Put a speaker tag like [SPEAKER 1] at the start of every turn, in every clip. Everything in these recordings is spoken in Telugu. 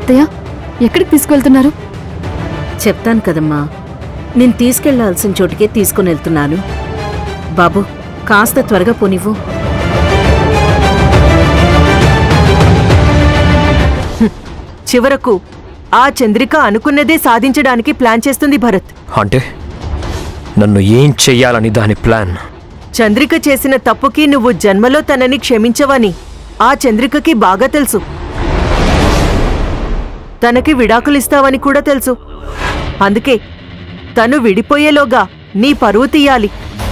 [SPEAKER 1] అత్తయ్య ఎక్కడికి తీసుకువెళ్తున్నారు
[SPEAKER 2] చెప్తాను కదమ్మా నేను తీసుకెళ్లాల్సిన చోటుకే తీసుకుని వెళ్తున్నాను బాబు కాస్త త్వరగా పోనివ్వు
[SPEAKER 3] చివరకు ఆ చంద్రిక అనుకున్నదే సాధించడానికి ప్లాన్ చేస్తుంది భరత్
[SPEAKER 4] అంటే నన్ను ఏం చెయ్యాలని దాని ప్లాన్
[SPEAKER 3] చంద్రిక చేసిన తప్పుకి నువ్వు జన్మలో తనని క్షమించవని ఆ చంద్రికకి బాగా తెలుసు తనకి విడాకులిస్తావని కూడా తెలుసు అందుకే తను విడిపోయేలోగా నీ పరువు తీయాలి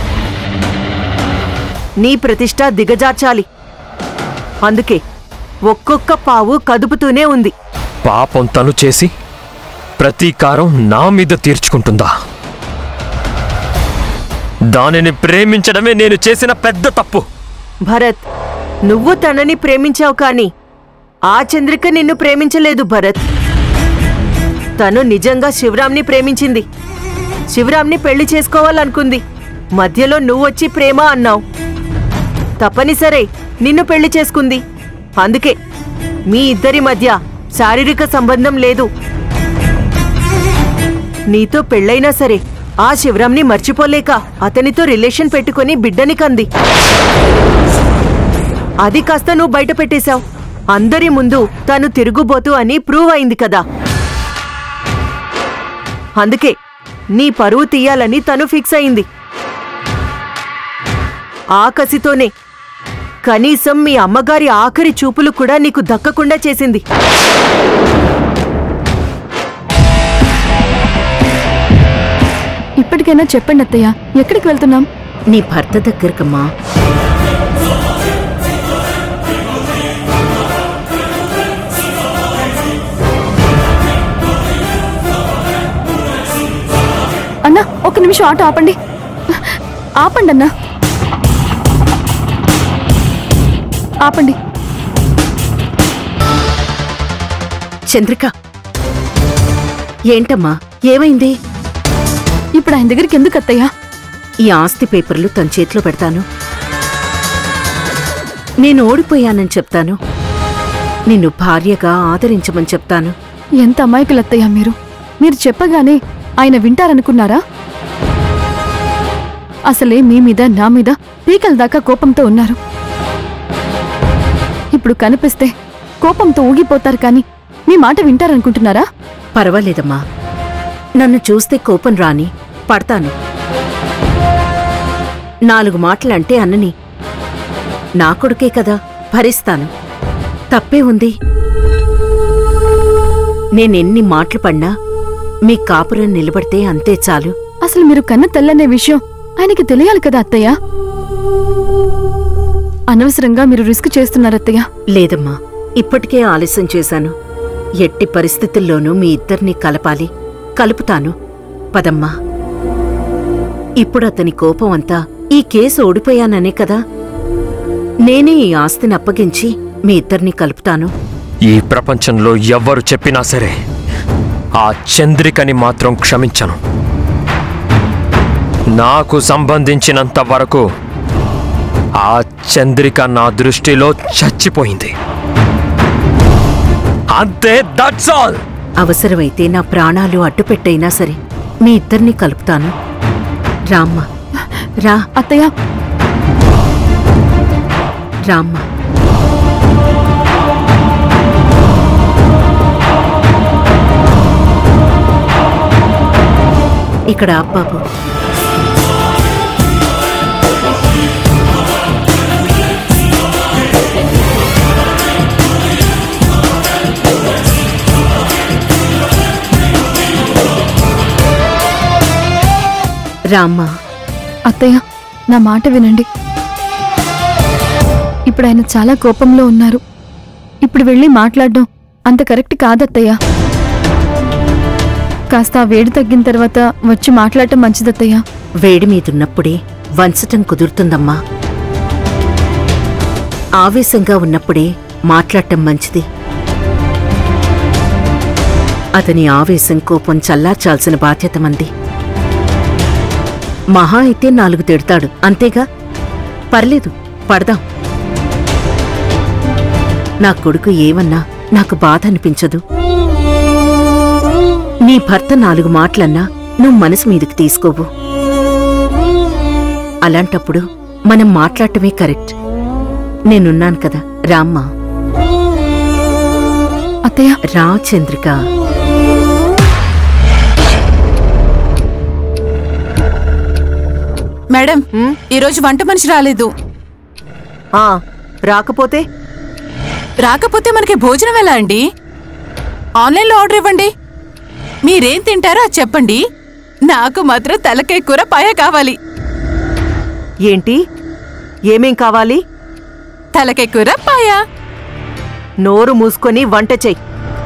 [SPEAKER 3] నీ ప్రతిష్ట దిగజార్చాలి అందుకే ఒక్కొక్క పావు కదుపుతూనే ఉంది
[SPEAKER 4] పాపం తను చేసి ప్రతీకారం నా మీద తీర్చుకుంటుందా దానిని ప్రేమించడమే నేను చేసిన పెద్ద తప్పు
[SPEAKER 3] భరత్ నువ్వు తనని ప్రేమించావు కానీ ఆ చంద్రిక నిన్ను ప్రేమించలేదు భరత్ తను నిజంగా శివరాంని ప్రేమించింది శివరాంని పెళ్లి చేసుకోవాలనుకుంది మధ్యలో నువ్వొచ్చి ప్రేమ అన్నావు తప్పనిసరే నిన్ను పెళ్లి చేసుకుంది అందుకే మీ ఇద్దరి మధ్య శారీరక సంబంధం లేదు నీతో పెళ్ళైనా సరే ఆ శివరాంని మర్చిపోలేక అతనితో రిలేషన్ పెట్టుకొని బిడ్డని కంది అది కాస్త నువ్వు బయట పెట్టేశావు అందరి ముందు తను తిరుగుబోతు అని ప్రూవ్ అయింది కదా అందుకే నీ పరువు తీయాలని తను ఫిక్స్ అయింది ఆ కసితోనే కనీసం మీ అమ్మగారి ఆఖరి చూపులు కూడా నీకు దక్కకుండా చేసింది
[SPEAKER 1] ఇప్పటికైనా చెప్పండి అత్తయ్య ఎక్కడికి వెళ్తున్నాం
[SPEAKER 2] నీ భర్త దగ్గరకమ్మా
[SPEAKER 1] అన్నా ఒక నిమిషం ఆటో ఆపండి ఆపండి అన్నా ఆపండి
[SPEAKER 2] చంద్రిక ఏంటమ్మా ఏమైంది
[SPEAKER 1] ఇప్పుడు ఆయన దగ్గరికి ఎందుకు అత్తయ్య
[SPEAKER 2] ఈ ఆస్తి పేపర్లు తన చేతిలో పెడతాను నేను ఓడిపోయానని చెప్తాను నిన్ను భార్యగా ఆదరించమని చెప్తాను
[SPEAKER 1] ఎంత అమాయకులు అత్తయ్య మీరు మీరు చెప్పగానే ఆయన వింటారనుకున్నారా అసలే మీ మీద నా మీద పీకల దాకా కోపంతో ఉన్నారు ఇప్పుడు కనిపిస్తే కోపంతో ఊగిపోతారు కానీ మీ మాట వింటారనుకుంటున్నారా
[SPEAKER 2] పర్వాలేదమ్మా నన్ను చూస్తే కోపం రాని పడతాను నాలుగు మాటలంటే అన్నని నా కొడుకే కదా భరిస్తాను తప్పే ఉంది నేనెన్ని మాటలు పడినా మీ కాపురం నిలబడితే అంతే చాలు
[SPEAKER 1] అసలు మీరు కన్న తెల్లనే విషయం ఆయనకి తెలియాలి కదా అత్తయ్య అనవసరంగా మీరు రిస్క్ చేస్తున్నారు అత్తయ్య
[SPEAKER 2] లేదమ్మా ఇప్పటికే ఆలస్యం చేశాను ఎట్టి పరిస్థితుల్లోనూ మీ ఇద్దరిని కలపాలి కలుపుతాను పదమ్మా ఇప్పుడు అతని కోపం అంతా ఈ కేసు ఓడిపోయాననే కదా నేనే ఈ ఆస్తిని అప్పగించి మీ ఇద్దరిని కలుపుతాను
[SPEAKER 4] ఈ ప్రపంచంలో ఎవ్వరు చెప్పినా సరే ఆ చంద్రికని మాత్రం క్షమించను నాకు సంబంధించినంత వరకు ఆ చంద్రిక నా దృష్టిలో చచ్చిపోయింది అంతే దట్స్ ఆల్
[SPEAKER 2] అవసరమైతే నా ప్రాణాలు అడ్డుపెట్టైనా సరే మీ ఇద్దరిని కలుపుతాను రామ్మ రా
[SPEAKER 1] అత్తయ్య
[SPEAKER 2] రామ్మ ఇక్కడ ఆపు బాబు రామ్మ
[SPEAKER 1] అత్తయ్య నా మాట వినండి ఇప్పుడు ఆయన చాలా కోపంలో ఉన్నారు ఇప్పుడు వెళ్ళి మాట్లాడడం అంత కరెక్ట్ కాదత్తయ్య కాస్త ఆ వేడి తగ్గిన తర్వాత వచ్చి మాట్లాడటం మంచిదత్తయ్య
[SPEAKER 2] వేడి మీదున్నప్పుడే వంచటం కుదురుతుందమ్మా ఆవేశంగా ఉన్నప్పుడే మాట్లాడటం మంచిది అతని ఆవేశం కోపం చల్లార్చాల్సిన బాధ్యత మంది మహా అయితే నాలుగు తిడతాడు అంతేగా పర్లేదు పడదాం నా కొడుకు ఏమన్నా నాకు బాధ అనిపించదు నీ భర్త నాలుగు మాటలన్నా నువ్వు మనసు మీదకి తీసుకోవు అలాంటప్పుడు మనం మాట్లాడటమే కరెక్ట్ నేనున్నాను కదా రామ్మా
[SPEAKER 1] అత్తయ్య
[SPEAKER 2] రా చంద్రిక
[SPEAKER 5] మేడం ఈరోజు వంట మనిషి రాలేదు
[SPEAKER 3] ఆ రాకపోతే
[SPEAKER 5] రాకపోతే మనకి భోజనం ఎలా అండి ఆన్లైన్లో ఆర్డర్ ఇవ్వండి మీరేం తింటారో అది చెప్పండి నాకు మాత్రం తలకాయ కూర పాయ కావాలి
[SPEAKER 3] ఏంటి ఏమేం కావాలి
[SPEAKER 5] తలకాయ కూర పాయ
[SPEAKER 3] నోరు మూసుకొని వంట చెయ్యి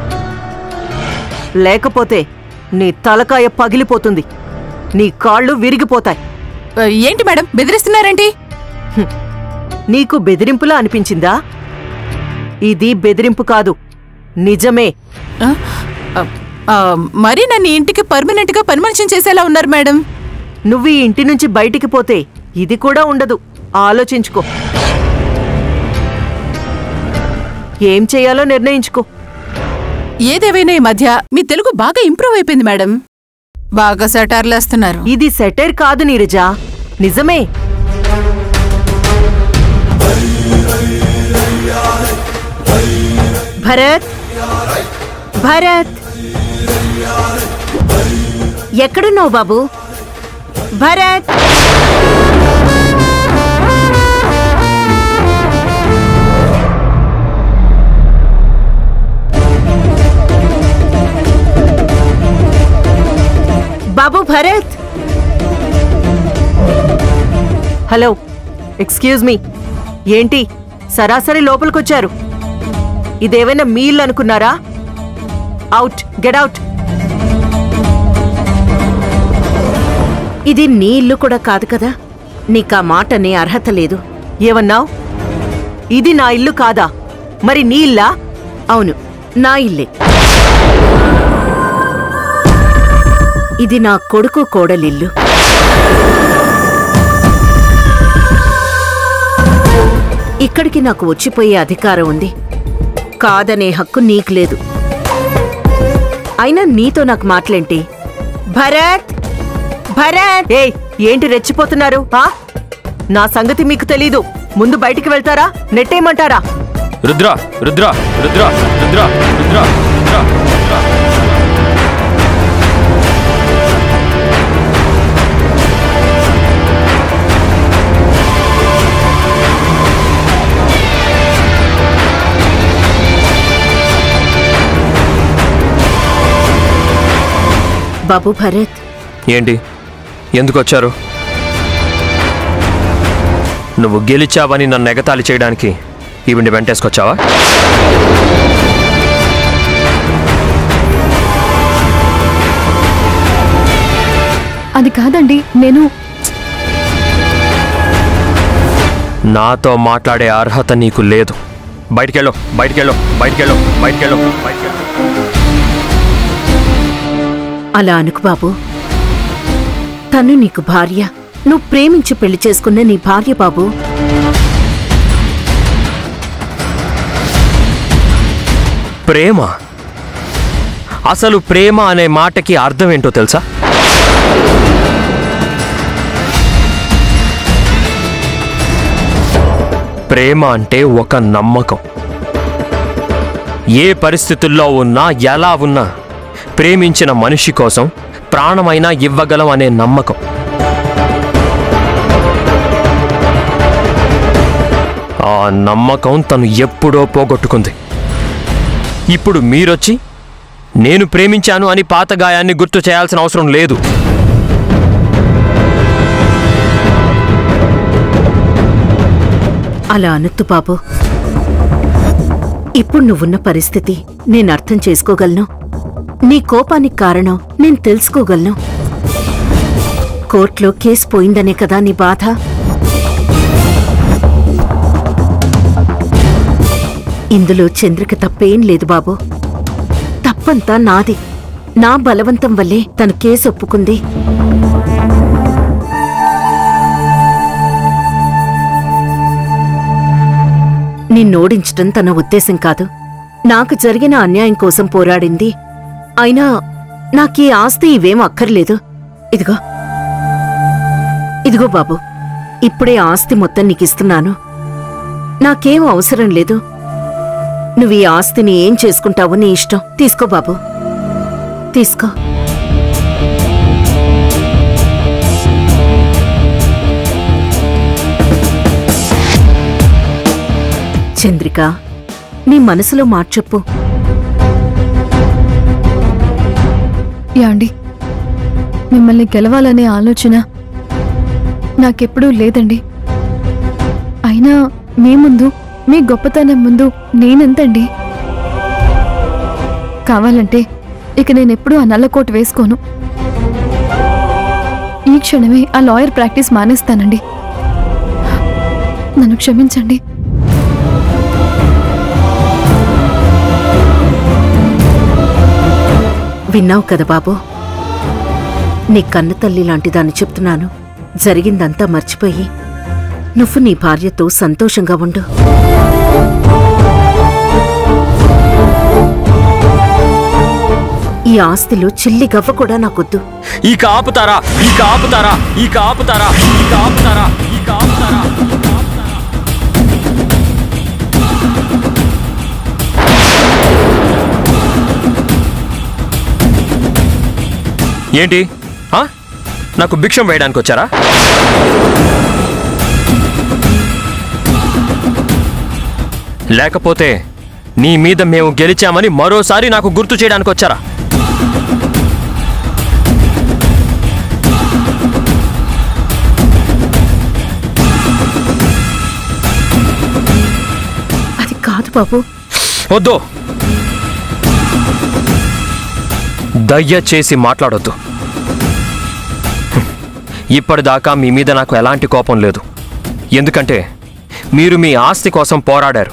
[SPEAKER 3] లేకపోతే నీ తలకాయ పగిలిపోతుంది నీ కాళ్ళు విరిగిపోతాయి
[SPEAKER 5] ఆ, ఏంటి మేడం బెదిరిస్తున్నారేంటి
[SPEAKER 3] నీకు బెదిరింపులా అనిపించిందా ఇది బెదిరింపు కాదు నిజమే
[SPEAKER 5] ఆ, ఆ, ఆ, మరి నన్ను ఈ ఇంటికి పర్మనెంట్ గా పని మనిషిని చేసేలా ఉన్నారు మేడం
[SPEAKER 3] నువ్వు ఈ ఇంటి నుంచి బయటికి పోతే ఇది కూడా ఉండదు ఆలోచించుకో ఏం చేయాలో నిర్ణయించుకో
[SPEAKER 5] ఏదేవైనా ఈ మధ్య మీ తెలుగు బాగా ఇంప్రూవ్ అయిపోయింది మేడం బాగా సెటార్లు వేస్తున్నారు
[SPEAKER 3] ఇది సెటైర్ కాదు నీరజా నిజమే
[SPEAKER 2] భరత్ భరత్ ఎక్కడున్నావు బాబు భరత్ బాబు భరత్
[SPEAKER 3] హలో ఎక్స్క్యూజ్ మీ ఏంటి సరాసరి లోపలికొచ్చారు ఇదేమైనా మీ ఇల్లు అనుకున్నారా అవుట్ గెట్ అవుట్
[SPEAKER 2] ఇది నీ ఇల్లు కూడా కాదు కదా నీకా మాట నీ అర్హత లేదు
[SPEAKER 3] ఏమన్నావ్ ఇది నా ఇల్లు కాదా మరి నీ ఇల్లా
[SPEAKER 2] అవును నా ఇల్లే ఇది నా కొడుకు కోడలిల్లు ఇక్కడికి నాకు వచ్చిపోయే అధికారం ఉంది కాదనే హక్కు నీకు లేదు అయినా నీతో నాకు మాటలేంటి భరత్ భరత్
[SPEAKER 3] ఏయ్ ఏంటి రెచ్చిపోతున్నారు ఆ? నా సంగతి మీకు తెలీదు ముందు బయటికి వెళ్తారా నెట్టేయమంటారా
[SPEAKER 4] రుద్ర రుద్ర రుద్ర రుద్ర రుద్ర రుద్ర రుద్ర
[SPEAKER 2] బాబు భరత్
[SPEAKER 4] ఏంటి ఎందుకు వచ్చారు నువ్వు గెలిచావని నన్ను ఎగతాళి చేయడానికి ఈవిని వెంటేసుకొచ్చావా
[SPEAKER 1] అది కాదండి నేను
[SPEAKER 4] నాతో మాట్లాడే అర్హత నీకు లేదు బయటికెళ్ళు బయటికెళ్ళు బయటికెళ్ళు బయటికెళ్ళు బయటికెళ్ళు
[SPEAKER 2] అలా అనుకు బాబు తను నీకు భార్య నువ్వు ప్రేమించి పెళ్లి చేసుకున్న నీ భార్య బాబు
[SPEAKER 4] ప్రేమ అసలు ప్రేమ అనే మాటకి అర్థం ఏంటో తెలుసా ప్రేమ అంటే ఒక నమ్మకం ఏ పరిస్థితుల్లో ఉన్నా ఎలా ఉన్నా ప్రేమించిన మనిషి కోసం ప్రాణమైనా ఇవ్వగలం అనే నమ్మకం ఆ నమ్మకం తను ఎప్పుడో పోగొట్టుకుంది ఇప్పుడు మీరొచ్చి నేను ప్రేమించాను అని పాత గాయాన్ని గుర్తు చేయాల్సిన అవసరం లేదు
[SPEAKER 2] అలా అనొద్దు బాబు ఇప్పుడు నువ్వున్న పరిస్థితి నేను అర్థం చేసుకోగలను నీ కోపానికి కారణం నేను తెలుసుకోగలను కోర్టులో కేసు పోయిందనే కదా నీ బాధ ఇందులో చంద్రిక తప్పేం లేదు బాబు తప్పంతా నాది నా బలవంతం వల్లే తను కేసు ఒప్పుకుంది నిన్నోడించటం తన ఉద్దేశం కాదు నాకు జరిగిన అన్యాయం కోసం పోరాడింది అయినా నాకీ ఆస్తి ఇవేం అక్కర్లేదు ఇదిగో ఇదిగో బాబు ఇప్పుడే ఆస్తి మొత్తం నీకిస్తున్నాను నాకేం అవసరం లేదు నువ్వు ఈ ఆస్తిని ఏం చేసుకుంటావో నీ ఇష్టం తీసుకో బాబు తీసుకో చంద్రిక నీ మనసులో మాట చెప్పు
[SPEAKER 1] యాండి మిమ్మల్ని గెలవాలనే ఆలోచన నాకెప్పుడూ లేదండి అయినా మీ ముందు మీ గొప్పతనం ముందు నేనెంతండి కావాలంటే ఇక నేనెప్పుడూ ఆ నల్లకోట్ వేసుకోను ఈ క్షణమే ఆ లాయర్ ప్రాక్టీస్ మానేస్తానండి నన్ను క్షమించండి
[SPEAKER 2] విన్నావు కదా బాబు నీ కన్న తల్లి లాంటి దాన్ని చెప్తున్నాను జరిగిందంతా మర్చిపోయి నువ్వు నీ భార్యతో సంతోషంగా ఉండు ఈ ఆస్తిలో చిల్లి గవ్వ కూడా నాకొద్దు
[SPEAKER 4] ఇక ఆపుతారా ఇక ఆపుతారా ఇక ఆపుతారా ఇక ఆపుతారా ఇక ఆపుతారా ఏంటి ఆ? నాకు భిక్షం వేయడానికి వచ్చారా లేకపోతే నీ మీద మేము గెలిచామని మరోసారి నాకు గుర్తు చేయడానికి వచ్చారా
[SPEAKER 2] అది కాదు బాబు
[SPEAKER 4] వద్దు దయచేసి మాట్లాడొద్దు హ్మ్. ఇప్పటిదాకా మీ మీద నాకు ఎలాంటి కోపం లేదు ఎందుకంటే మీరు మీ ఆస్తి కోసం పోరాడారు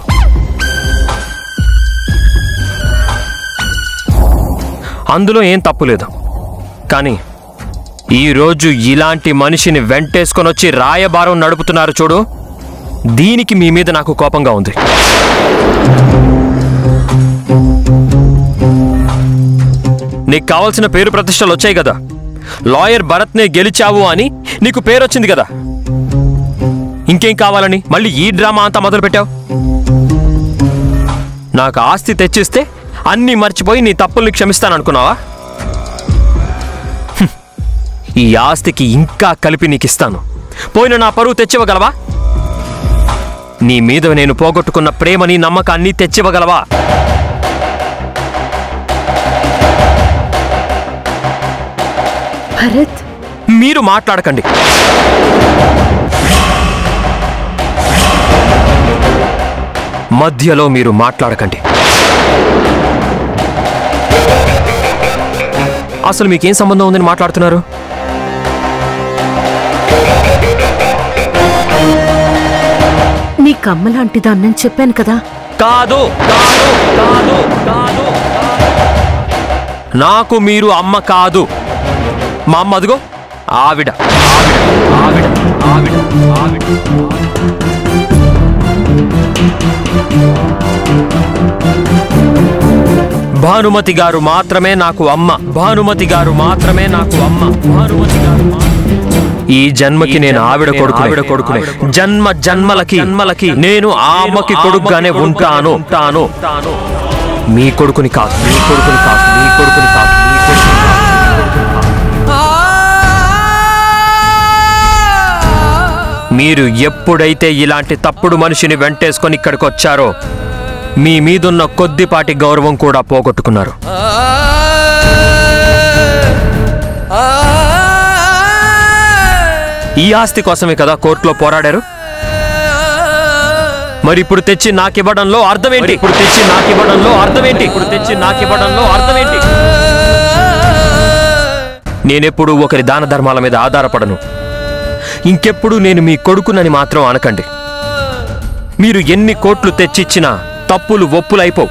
[SPEAKER 4] అందులో ఏం తప్పు లేదు కానీ ఈరోజు ఇలాంటి మనిషిని వెంటేసుకొని వచ్చి రాయబారం నడుపుతున్నారు చూడు దీనికి మీ మీద నాకు కోపంగా ఉంది నీకు కావాల్సిన పేరు ప్రతిష్టలు వచ్చాయి కదా లాయర్ భరత్నే గెలిచావు అని నీకు పేరు వచ్చింది కదా ఇంకేం కావాలని మళ్ళీ ఈ డ్రామా అంతా మొదలు పెట్టావు నాకు ఆస్తి తెచ్చిస్తే అన్నీ మర్చిపోయి నీ తప్పుల్ని క్షమిస్తాననుకున్నావా హ్మ్. ఈ ఆస్తికి ఇంకా కలిపి నీకు ఇస్తాను పోయిన నా పరువు తెచ్చివ్వగలవా నీ మీద నేను పోగొట్టుకున్న ప్రేమని నమ్మకాన్ని తెచ్చివ్వగలవా
[SPEAKER 2] భరత్
[SPEAKER 4] మీరు మాట్లాడకండి మధ్యలో మీరు మాట్లాడకండి అసలు మీకేం సంబంధం ఉందని మాట్లాడుతున్నారు
[SPEAKER 2] నీ కమ్మలాంటి దాన్నని చెప్పాను కదా
[SPEAKER 4] కాదు కాదు కాదు కాదు నాకు మీరు అమ్మ కాదు మా అమ్మ అదిగో ఆవిడ ఆవిడ ఆవిడ ఆవిడ ఆవిడ భానుమతి గారు మాత్రమే నాకు అమ్మ భానుమతి గారు మాత్రమే నాకు అమ్మ భానుమతి గారు మా- ఈ జన్మకి నేను ఆవిడ కొడుకు ఆవిడ కొడుకునే జన్మ జన్మలకి జన్మలకి నేను ఆ అమ్మకి కొడుకుగానే ఉంటాను ఉంటాను మీ కొడుకుని కాదు మీ కొడుకుని కాదు మీ కొడుకుని కాదు మీ కొడుకుని కాదు మీరు ఎప్పుడైతే ఇలాంటి తప్పుడు మనిషిని వెంటేసుకొని ఇక్కడికి వచ్చారో మీ మీదున్న కొద్దిపాటి గౌరవం కూడా పోగొట్టుకున్నారు ఈ ఆస్తి కోసమే కదా కోర్టులో పోరాడారు మరి ఇప్పుడు తెచ్చి నాకివ్వడంలో అర్థమేంటి ఇప్పుడు తెచ్చి నాకివ్వడంలో అర్థమేంటి ఇప్పుడు తెచ్చి నాకివ్వడంలో అర్థమేంటి నేనెప్పుడు ఒకరి దాన ధర్మాల మీద ఆధారపడను ఇంకెప్పుడు నేను మీ కొడుకునని మాత్రం అనకండి మీరు ఎన్ని కోట్లు తెచ్చిచ్చినా తప్పులు ఒప్పులైపోవు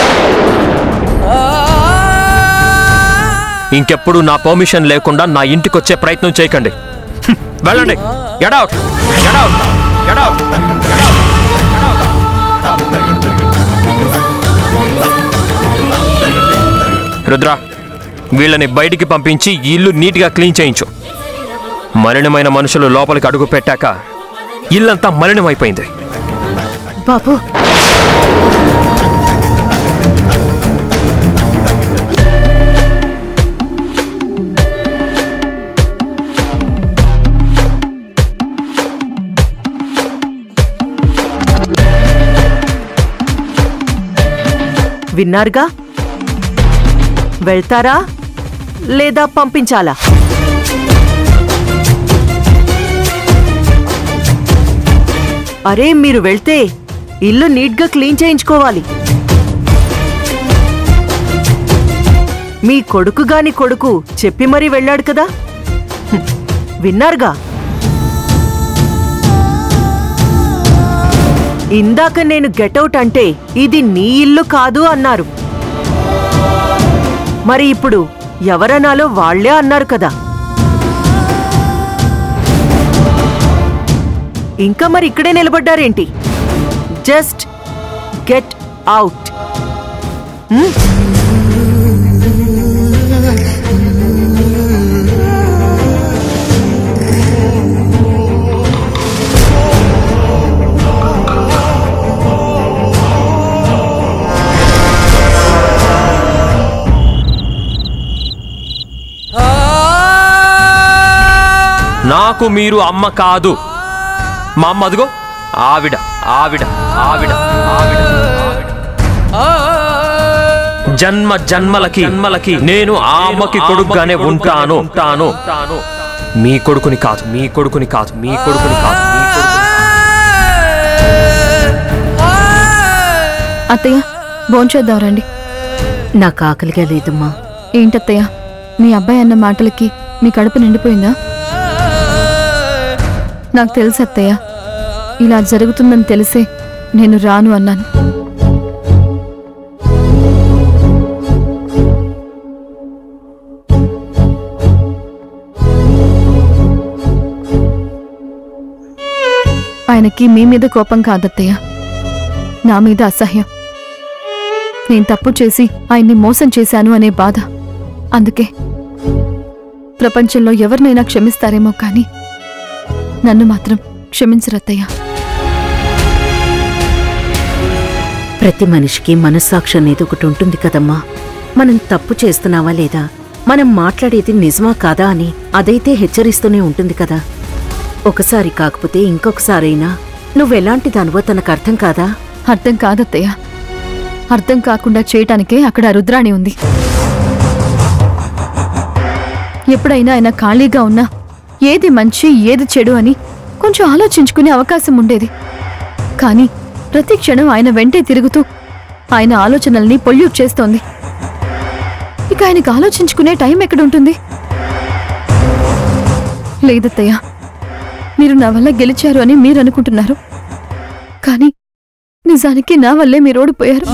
[SPEAKER 4] ఇంకెప్పుడు నా పర్మిషన్ లేకుండా నా ఇంటికొచ్చే ప్రయత్నం చేయకండి హ్మ్, వెళ్ళండి ఎడౌట్ ఎడౌట్ ఎడౌట్ రుద్ర వీళ్ళని బయటికి పంపించి ఈ ఇల్లు నీట్గా క్లీన్ చేయించు మలినమైన మనుషులు లోపలికి అడుగు పెట్టాక ఇల్లంతా మలినమైపోయింది
[SPEAKER 2] బాబు
[SPEAKER 3] విన్నారుగా వెళ్తారా లేదా పంపించాలా అరే మీరు వెళ్తే ఇల్లు నీట్గా క్లీన్ చేయించుకోవాలి మీ కొడుకు గాని కొడుకు చెప్పి మరీ వెళ్ళాడు కదా హ్మ్. విన్నారుగా ఇందాక నేను గెటౌట్ అంటే ఇది నీ ఇల్లు కాదు అన్నారు మరి ఇప్పుడు ఎవరనాలో వాళ్లే అన్నారు కదా ఇంకా మరి ఇక్కడే నిలబడ్డారేంటి జస్ట్ గెట్ అవుట్
[SPEAKER 4] నాకు మీరు అమ్మ కాదు మా అమ్మ అదిగో ఆవిడ ఆవిడ ఆవిడ ఆవిడ జన్మ జన్మలకి జన్మలకి నేను ఆ అమ్మకి కొడుకుగానే ఉంటాను ఉంటాను మీ కొడుకుని కాదు మీ కొడుకుని కాదు మీ కొడుకుని కాదు మీ కొడుకుని
[SPEAKER 1] అత్తయ్య భోంచేద్దాం రండి
[SPEAKER 2] నాకు ఆకలిగా లేదమ్మా
[SPEAKER 1] ఏంటత్తయ్య మీ అబ్బాయి అన్న మాటలకి మీ కడుపు నిండిపోయిందా నాకు తెలుసు అత్తయ్య ఇలా జరుగుతుందని తెలిసే నేను రాను అన్నాను ఆయనకి మీ మీద కోపం కాదత్తయ్య నా మీద అసహ్యం నేను తప్పు చేసి ఆయన్ని మోసం చేశాను అనే బాధ అందుకే ప్రపంచంలో ఎవరినైనా క్షమిస్తారేమో కానీ నన్ను మాత్రం క్షమించరత్తయ్య
[SPEAKER 2] ప్రతి మనిషికి మనస్సాక్షి అనేది ఒకటి ఉంటుంది కదమ్మా మనం తప్పు చేస్తున్నావా లేదా మనం మాట్లాడేది నిజమా కాదా అని అదైతే హెచ్చరిస్తూనే ఉంటుంది కదా ఒకసారి కాకపోతే ఇంకొకసారైనా నువ్వెలాంటి దానివో తనకు అర్థం కాదా
[SPEAKER 1] అర్థం కాదత్తయ్య అర్థం కాకుండా చేయటానికే అక్కడ ఆ రుద్రాణి ఉంది ఎప్పుడైనా ఆయన ఖాళీగా ఉన్నా ఏది మంచి ఏది చెడు అని కొంచెం ఆలోచించుకునే అవకాశం ఉండేది కానీ ప్రతి క్షణం ఆయన వెంటే తిరుగుతూ ఆయన ఆలోచనల్ని పొల్యూట్ చేస్తోంది ఇక ఆయనకు ఆలోచించుకునే టైం ఎక్కడుంటుంది లేదత్తయ్య మీరు నా వల్ల గెలిచారు అని మీరు అనుకుంటున్నారు కానీ నిజానికి నా వల్లే మీరు ఓడిపోయారు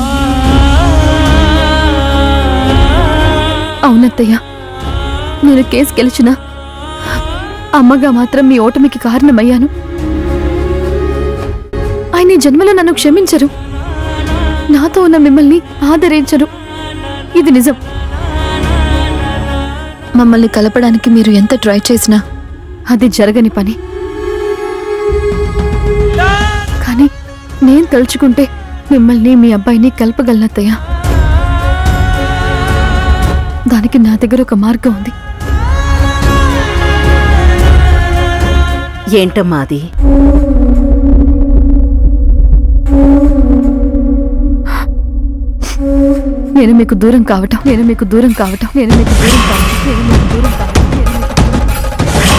[SPEAKER 1] అవునత్తయ్య నేను కేసు గెలిచినా అమ్మగా మాత్రం మీ ఓటమికి కారణమయ్యాను ఆయన ఈ జన్మలో నన్ను క్షమించరు నాతో ఉన్న మిమ్మల్ని ఆదరించరు ఇది నిజం మమ్మల్ని కలపడానికి మీరు ఎంత ట్రై చేసినా అది జరగని పని కానీ నేను తలుచుకుంటే మిమ్మల్ని మీ అబ్బాయిని కలపగలనత్తయ్యా దానికి నా దగ్గర ఒక మార్గం ఉంది
[SPEAKER 2] ఏంటమ్మా అది
[SPEAKER 1] నేను మీకు దూరం కావటం నేను మీకు దూరం కావటం నేను మీకు దూరం కావటం నేను మీకు దూరం కావటం నేను మీకు-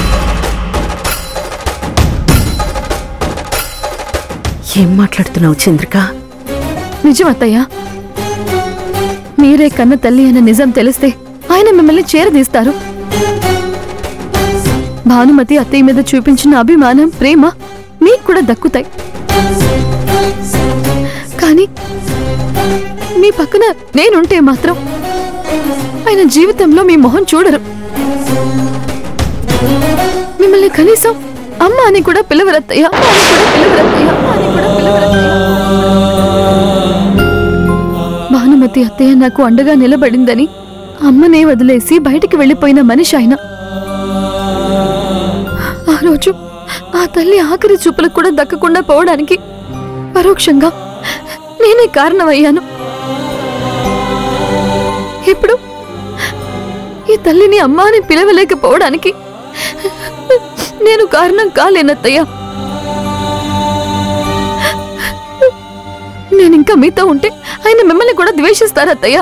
[SPEAKER 2] ఏం మాట్లాడుతున్నావు చంద్రిక
[SPEAKER 1] నిజం అత్తయ్య మీరే కన్న తల్లి అన్న నిజం తెలిస్తే ఆయన మిమ్మల్ని చేరదీస్తారు భానుమతి అత్తయ్య మీద చూపించిన అభిమానం ప్రేమ మీకు కూడా దక్కుతాయి కానీ మీ పక్కన నేనుంటే మాత్రం ఆయన జీవితంలో మీ మొహం చూడరు మిమ్మల్ని కనీసం అమ్మ అని కూడా పిలవరత్తయ్య అమ్మ అని కూడా పిలవరత్తయ్య అమ్మ అని కూడా పిలవరత్తయ్య భానుమతి అత్తయ్య నాకు అండగా నిలబడిందని అమ్మనే వదిలేసి బయటికి వెళ్ళిపోయిన మనిషి ఆయన ఆ రోజు ఆ తల్లి ఆఖరి చూపులకు కూడా దక్కకుండా పోవడానికి పరోక్షంగా నేనే కారణమయ్యాను ఇప్పుడు ఈ తల్లిని అమ్మ అని పిలవలేకపోవడానికి నేను కారణం కాలేనత్తయ్యా నేను ఇంకా మీతో ఉంటే ఆయన మిమ్మల్ని కూడా ద్వేషిస్తారత్తయ్యా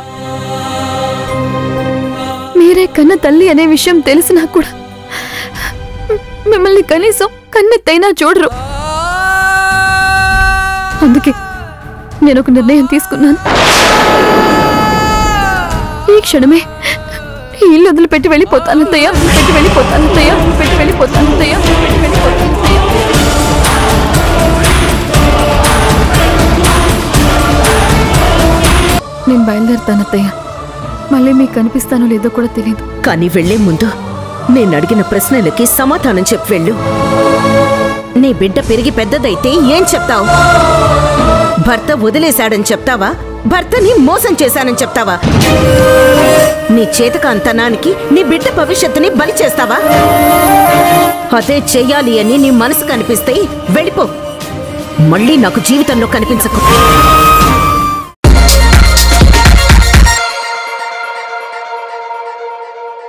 [SPEAKER 1] మీరే కన్న తల్లి అనే విషయం తెలిసినా కూడా మిమ్మల్ని కనీసం కన్నెత్తైనా చూడరు అందుకే నేను ఒక నిర్ణయం తీసుకున్నాను ఈ క్షణమే ఈ ఇల్లు వదిలిపెట్టి వెళ్ళిపోతానత్తయ్య పెట్టి వెళ్ళిపోతానత్తయ్య పెట్టి వెళ్ళిపోతానత్తయ్య పెట్టి వెళ్ళిపోతానత్తయ్య నేను బయలుదేరుతానత్తయ్య మళ్ళీ మీకు కనిపిస్తానో లేదో కూడా తెలియదు
[SPEAKER 2] కానీ వెళ్లే ముందు నేను అడిగిన ప్రశ్నలకి సమాధానం చెప్పి వెళ్ళు నీ బిడ్డ పెరిగి పెద్దదైతే ఏం చెప్తావు భర్త వదిలేశాడని చెప్తావా భర్తని మోసం చేశానని చెప్తావా నీ చేతకాంతనానికి నీ బిడ్డ భవిష్యత్తుని బలి చేస్తావా అదే చెయ్యాలి అని నీ మనసు కనిపిస్తే వెళ్ళిపో మళ్ళీ నాకు జీవితంలో కనిపించకు